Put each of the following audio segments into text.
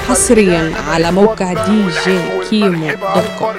حصريا على موقع دي جي كيمو دوت كوم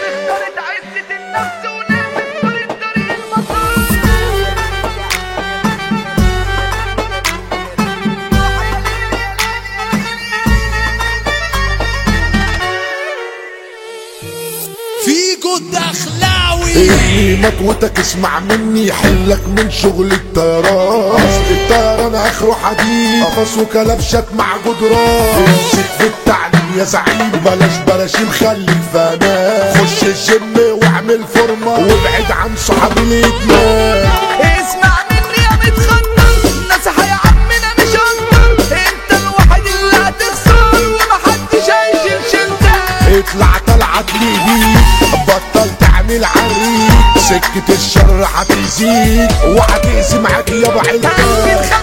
فيجو الدخلاوي اللي مطوتك اسمع مني حلك من شغل الطيران اصل الطيران اخره حديد قفص وكلبشك مع جدران امسك في التعليم يا زعيم بلاش براشيم خليك فاهمان خش الجيم واعمل فورمه وابعد عن صحاب الادمان اسمع مني يا متخنر نصيحة يا عمنا مش اكتر انت الوحيد اللي هتخسر ومحدش هيشيل شيلتك اطلع طلعت ليك بطل تعمل عريك سكة الشر هتزيد وهتأذي معاك يابا من عيلتك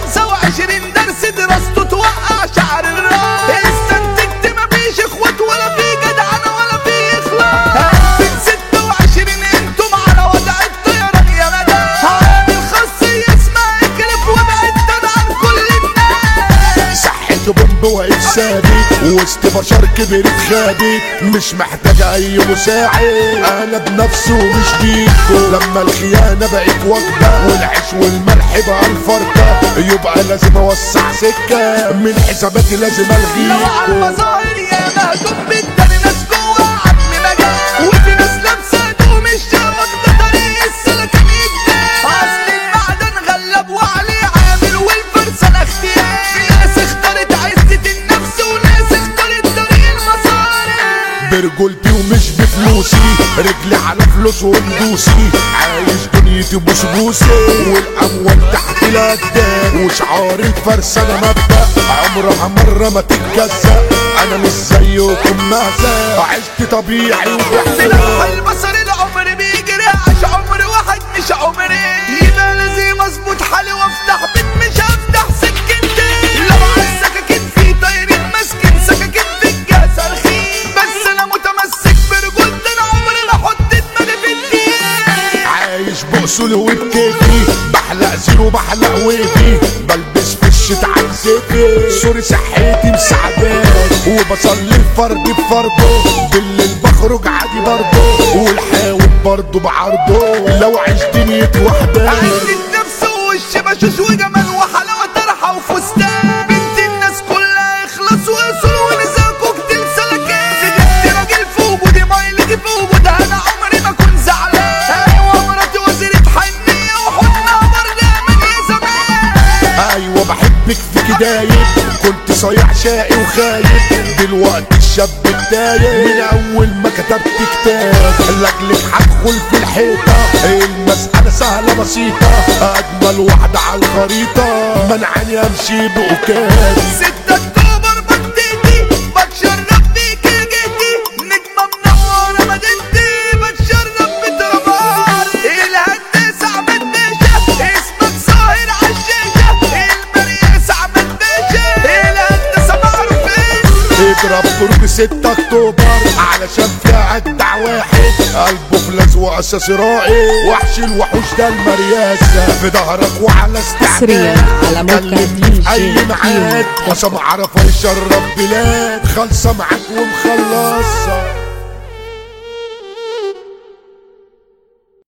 25 درس دراسته توقع شعر الراس استنتجت مفيش اخوات ولا في جدعنة ولا في اخلاص من 26 انتم على وضع الطيران يا مدام عامل خاصية اسمها اكلف وبعدت عن كل الناس صحته بومب واقف ثابت وسط بشر كبرت خابت مش محتاج اي مساعد انا بنفسي ومش بيكو لما الخيانه بقت وجبه والعيش والملح بقى الفرقه يبقى لازم اوسع سكه من حساباتي لازم لو على الغيكو المظاهر يا مهدوم بالدم ناس جوا عم مجال وفي ناس لابسه دوم الشمس ده طريق السلكان يجنان اصل المعدن غلب وعليه عامل والفرسان اختيار في ناس اختارت عزة النفس وناس اختارت طريق المصاري برجولتي ومش بفلوسي رجلي على فلوس وندوسي عايش دنيتي بوسبوسي والاموال تحت القدام وشعار الفرسانة مبدأ عمرها مرة ما تتجزأ انا مش زيكم مهزأ عشت طبيعي من وبحزن البصر العمر بيجري عاش عمر واحد مش عمري يبقى لازم اظبط حالي وافتح بيت مش هفتح سكنتي لو على السكاكين في طايرين ماسكين سكاكين في الجهاز رخيص بس انا متمسك برجولتي انا عمري ما احط دماغي في الدين عايش بأصول وبكيفي بحلق زيرو بحلق ويفي بلبس في الشتا عكسيتي سوري صحتي مساعداني وبصلي الفرد بفرضه بالليل بخرج عادي برضه والحاوي برضه بعرضه لو عشت دنيتي وحداني عندي النفس ووش بشوش وجمال وحلاوه طرحه وفستان بنت الناس كلها اخلص واصول ونزال كوكتيل سلكان سجنت راجل في وجودي مايلتي في وجودها انا عمري ما كنت زعلان ايوه مراتي وزيرة حنيه وحضنها برضه من يا زمان ايوه بحبك في كداية كنت صايع شقي وخايف دلوقتي الشاب الدايق من اول ما كتبت كتاب لاجلك هدخل في الحيطة المسألة سهلة بسيطة اجمل واحدة على الخريطة منعني امشي بأكاد 6 اكتوبر بطيتي بتشرف بيك يا جدي نجمة منورة مدينتي بتشرف بتربار الهندسة عماد باشا اسمك ظاهر عالشاشة المرياس عماد باشا الهندسة معروفين اضرب برج 6 اكتوبر علشان فيها اجدع واحد قلبه فلاس واساس رائع وحش الوحوش ده المرياسة في ظهرك وعلى استعداد حصرياً على موقع كلمني دي في اي جي ميعاد كيمو. حسام عرفة يشرف بلاد خالصة معاك ومخلصة